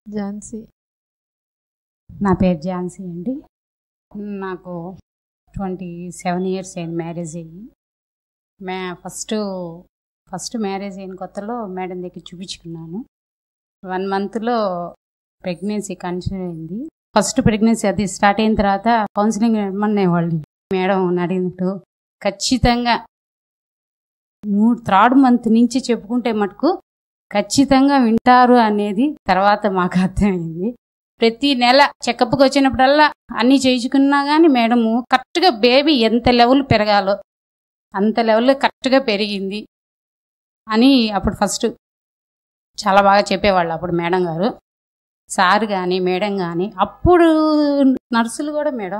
ఝాన్సీ నా పేరు ఝాన్సీ అండి నాకు ట్వంటీ సెవెన్ ఇయర్స్ అయింది మ్యారేజ్ అయ్యి మ్యా ఫస్ట్ ఫస్ట్ మ్యారేజ్ అయిన కొత్తలో మేడం దగ్గర చూపించుకున్నాను వన్ మంత్లో ప్రెగ్నెన్సీ కన్సీవ్ అయింది ఫస్ట్ ప్రెగ్నెన్సీ అది స్టార్ట్ అయిన తర్వాత కౌన్సిలింగ్ ఇవ్వమనేవాళ్ళు మేడం అడిగినట్టు ఖచ్చితంగా మూడు థర్డ్ మంత్ నుంచి చెప్పుకుంటే మటుకు ఖచ్చితంగా వింటారు అనేది తర్వాత మాకు అర్థమైంది ప్రతి నెల చెకప్కి వచ్చినప్పుడల్లా అన్నీ చేయించుకున్నా కానీ మేడము కరెక్ట్గా బేబీ ఎంత లెవెల్ పెరగాలో అంత లెవెల్ కరెక్ట్గా పెరిగింది అని అప్పుడు ఫస్ట్ చాలా బాగా చెప్పేవాళ్ళు అప్పుడు మేడం గారు సార్ కానీ మేడం కానీ అప్పుడు నర్సులు కూడా మేడం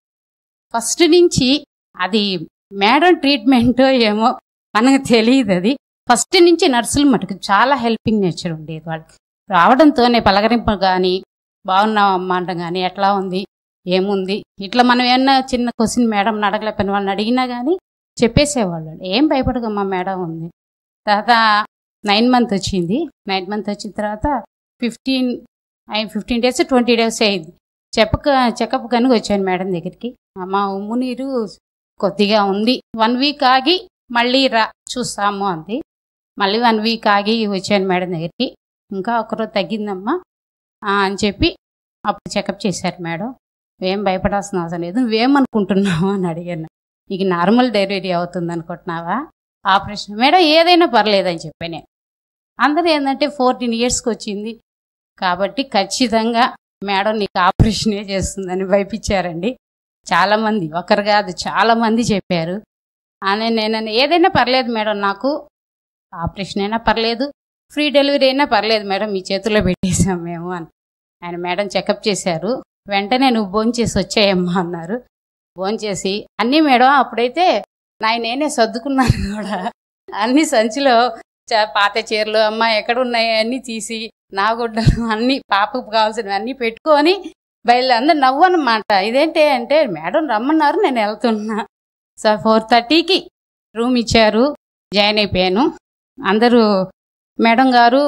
ఫస్ట్ నుంచి అది మేడం ట్రీట్మెంట్ ఏమో మనకు తెలియదు అది ఫస్ట్ నుంచి నర్సులు మటుకు చాలా హెల్పింగ్ నేచర్ ఉండేది వాళ్ళకి రావడంతోనే పలకరింపు కానీ బాగున్నావు అమ్మ అంటాం కానీ ఎట్లా ఉంది ఏముంది ఇట్లా మనం ఏమన్నా చిన్న క్వశ్చన్ మేడం అడగలేకపోయిన వాళ్ళని అడిగినా కానీ చెప్పేసేవాళ్ళు ఏం భయపడకమ్మా మేడం ఉంది తర్వాత నైన్ మంత్ వచ్చింది నైన్ మంత్ వచ్చిన తర్వాత fifteen fifteen days twenty days అయింది చెప్పక చెకప్ కనుక వచ్చాను మేడం దగ్గరికి అమ్మ ఉమ్ము నీరు కొద్దిగా ఉంది వన్ వీక్ ఆగి మళ్ళీ రా చూస్తాము అంది మళ్ళీ వన్ వీక్ ఆగి వచ్చాను మేడం దగ్గరికి ఇంకా ఒకరోజు తగ్గిందమ్మా ఆ, అని చెప్పి అప్పుడు చెకప్ చేశారు మేడం ఏం భయపడాల్సిన అవసరం లేదు నువ్వేమనుకుంటున్నావు అని అడిగాను నీకు నార్మల్ డెలివరీ అవుతుంది అనుకుంటున్నావా ఆపరేషన్ మేడం ఏదైనా పర్లేదని చెప్పాను నేను అందరూ ఏంటంటే ఫోర్టీన్ ఇయర్స్కి వచ్చింది కాబట్టి ఖచ్చితంగా మేడం నీకు ఆపరేషనే చేస్తుందని భయపించారండి చాలామంది ఒకరు కాదు చాలామంది చెప్పారు అని నేను ఏదైనా పర్లేదు మేడం నాకు ఆపరేషన్ అయినా పర్లేదు ఫ్రీ డెలివరీ అయినా పర్లేదు మేడం మీ చేతుల్లో పెట్టేసాం మేము అని ఆయన మేడం చెకప్ చేశారు వెంటనే నువ్వు భోంచేసి వచ్చాయమ్మా అన్నారు భోంచేసి అన్నీ మేడం అప్పుడైతే నాయ నేనే సర్దుకున్నాను కూడా అన్ని సంచిలో చ- పాత చీరలు అమ్మ ఎక్కడ ఉన్నాయి అన్నీ తీసి నా గుడ్డలు అన్నీ పాపకు కావాల్సినవి అన్నీ పెట్టుకొని బయలు అందరు నవ్వు అనమాట ఇదేంటి అంటే మేడం రమ్మన్నారు నేను వెళ్తున్నా సో ఫోర్ థర్టీకి రూమ్ ఇచ్చారు జాయిన్ అయిపోయాను అందరూ మేడం గారు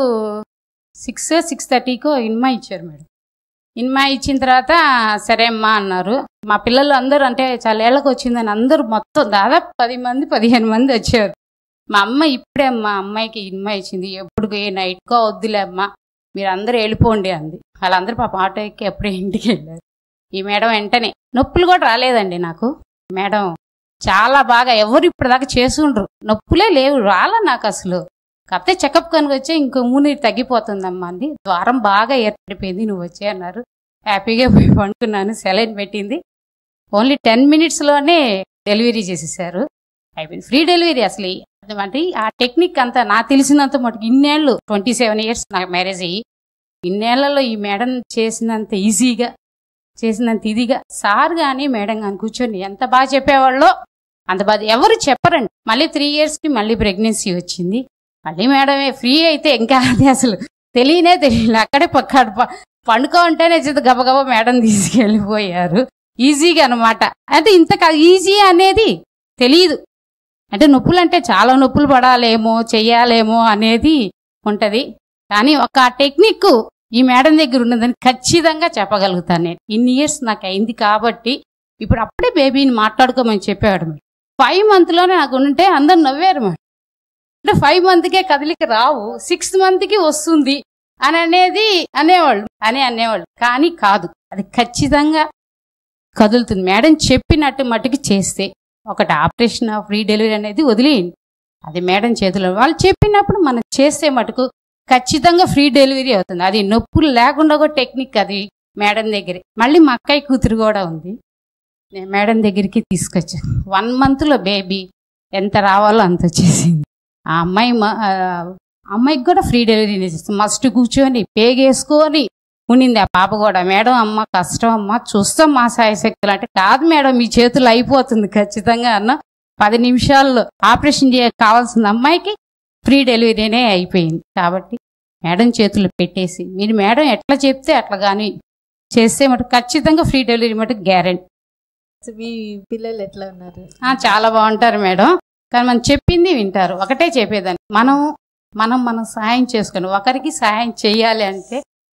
సిక్స్ సిక్స్ థర్టీకో ఇన్మా ఇచ్చారు మేడం ఇన్మా ఇచ్చిన తర్వాత సరే అమ్మా అన్నారు మా పిల్లలు అందరూ అంటే చాలా ఏళ్ళకి వచ్చిందని అందరూ మొత్తం దాదాపు పది మంది పదిహేను మంది వచ్చారు మా అమ్మ ఇప్పుడే మా అమ్మాయికి ఇన్మా ఇచ్చింది ఎప్పుడు ఏ నైట్కో వద్దులే అమ్మా మీరు అందరూ వెళ్ళిపోండి అంది వాళ్ళందరూ పాప ఆటో ఎక్కి ఎప్పుడే ఇంటికి వెళ్ళారు ఈ మేడం వెంటనే నొప్పులు కూడా రాలేదండి నాకు మేడం చాలా బాగా ఎవరు ఇప్పటిదాకా చేసుండ్రు నొప్పులే లేవు రాలా నాకు అసలు కాకపోతే చెకప్ కనుక వచ్చే ఇంకో మూడు తగ్గిపోతుందమ్మా అంది ద్వారం బాగా ఏర్పడిపోయింది నువ్వు వచ్చే అన్నారు హ్యాపీగా పోయి పండుకున్నాను సెలైన్ పెట్టింది ఓన్లీ టెన్ మినిట్స్లోనే డెలివరీ చేసేసారు అయిపోయింది ఫ్రీ డెలివరీ అసలు ఈ- అంటే ఆ టెక్నిక్ అంతా నాకు తెలిసినంత మటుకు ఇన్నేళ్ళు ట్వంటీ సెవెన్ ఇయర్స్ నాకు మ్యారేజ్ అయ్యి ఇన్నేళ్లలో ఈ మేడం చేసినంత ఈజీగా చేసినంత ఇదిగా సార్ కానీ మేడం కానీ కూర్చొని ఎంత బాగా చెప్పేవాళ్ళో అంత బాగా ఎవరు చెప్పరండి మళ్ళీ త్రీ ఇయర్స్కి మళ్ళీ ప్రెగ్నెన్సీ వచ్చింది మళ్ళీ మేడమే ఫ్రీ అయితే ఇంకా అది అసలు తెలియనే తెలియదు అక్కడే పక్కడ పండుకో ఉంటేనే చేత గబగబా మేడం తీసుకెళ్ళిపోయారు ఈజీగా అనమాట అంటే ఇంత ఈజీ అనేది తెలియదు అంటే నొప్పులు అంటే చాలా నొప్పులు పడాలేమో చెయ్యాలేమో అనేది ఉంటది కానీ ఒక టెక్నిక్ ఈ మేడం దగ్గర ఉన్నదని ఖచ్చితంగా చెప్పగలుగుతాను నేను ఇన్ని ఇయర్స్ నాకు అయింది కాబట్టి ఇప్పుడు అప్పుడే బేబీని మాట్లాడుకోమని చెప్పాడు మేడం ఫైవ్ మంత్లోనే నాకు ఉంటే అందరు నవ్వారు మేడం అంటే ఫైవ్ మంత్కే కదలిక రావు సిక్స్త్ మంత్కి వస్తుంది అని అనేది అనేవాళ్ళు అని అనేవాళ్ళు కానీ కాదు అది ఖచ్చితంగా కదులుతుంది మేడం చెప్పినట్టు మట్టుకు చేస్తే ఒకటి ఆపరేషన్ ఫ్రీ డెలివరీ అనేది వదిలేయండి అది మేడం చేతిలో వాళ్ళు చెప్పినప్పుడు మనం చేస్తే మటుకు ఖచ్చితంగా ఫ్రీ డెలివరీ అవుతుంది అది నొప్పులు లేకుండా కూడా టెక్నిక్ అది మేడం దగ్గరే మళ్ళీ మా అక్కయ్య కూతురు కూడా ఉంది నేను మేడం దగ్గరికి తీసుకొచ్చాను వన్ మంత్లో బేబీ ఎంత రావాలో అంత వచ్చేసింది ఆ అమ్మాయి మ- ఆ అమ్మాయికి కూడా ఫ్రీ డెలివరీ చేస్తుంది మస్ట్ కూర్చొని పేగేసుకొని ఉండింది ఆ పాప కూడా మేడం అమ్మ కష్టం అమ్మ చూస్తాం మా సాయశక్తులు అంటే కాదు మేడం మీ చేతులు అయిపోతుంది ఖచ్చితంగా అన్న పది నిమిషాల్లో ఆపరేషన్ చేయ కావాల్సిన అమ్మాయికి ఫ్రీ డెలివరీనే అయిపోయింది కాబట్టి మేడం చేతులు పెట్టేసి మీరు మేడం ఎట్లా చెప్తే అట్లా కానీ చేస్తే మటుకు ఖచ్చితంగా ఫ్రీ డెలివరీ మటుకు గ్యారెంటీ సో మీ పిల్లలు ఎట్లా ఉన్నారు చాలా బాగుంటారు మేడం కానీ మనం చెప్పింది వింటారు ఒకటే చెప్పేదాన్ని మనం మనం మనం సహాయం చేసుకుని ఒకరికి సహాయం చేయాలి అంటే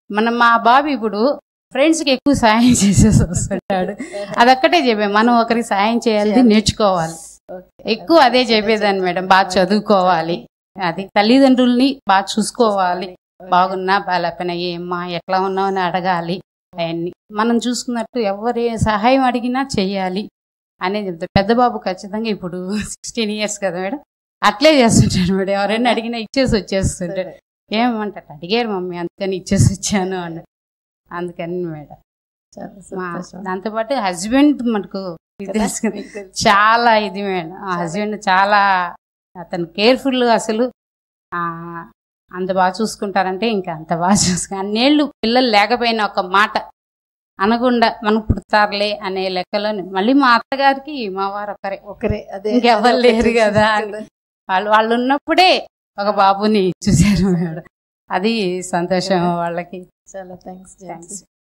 మనం మా బాబు ఇప్పుడు ఫ్రెండ్స్కి ఎక్కువ సాయం చేసేసి వస్తుంటాడు అదొక్కటే చెప్పే మనం ఒకరికి సాయం చేయాలి నేర్చుకోవాలి ఎక్కువ అదే చెప్పేదాన్ని మేడం బాగా చదువుకోవాలి అది తల్లిదండ్రుల్ని బాగా చూసుకోవాలి బాగున్నా బాగాలేకపోయినా ఏమ్మా ఎట్లా ఉన్నావు అని అడగాలి అవన్నీ మనం చూసుకున్నట్టు ఎవరి సహాయం అడిగినా చెయ్యాలి అనేది చెప్తారు పెద్ద బాబు ఖచ్చితంగా ఇప్పుడు సిక్స్టీన్ ఇయర్స్ కదా మేడం అట్లే చేస్తుంటాడు మేడం ఎవరైనా అడిగినా ఇచ్చేసి వచ్చేస్తుంటాడు ఏమంటారు అడిగారు మమ్మీ అందుకని ఇచ్చేసి వచ్చాను అని అందుకని మేడం మా దాంతోపాటు హస్బెండ్ మనకు ఇది తెలుసు కదా, చాలా ఇది మేడం ఆ హస్బెండ్ చాలా అతను కేర్ఫుల్ అసలు ఆ, అంత బాగా చూసుకుంటారంటే ఇంకా అంత బాగా చూసుకు అన్నేళ్ళు పిల్లలు లేకపోయినా ఒక మాట అనకుండా మనకు పుడతారులే అనే లెక్కలో మళ్ళీ మా అత్తగారికి మా వారు ఒకరే ఒకరే అదే ఇంకెవ్వరు లేరు కదా అని. వాళ్ళు వాళ్ళు ఉన్నప్పుడే ఒక బాబుని చూశారు మేడం అది సంతోషం వాళ్ళకి చాలా థ్యాంక్స్ థ్యాంక్స్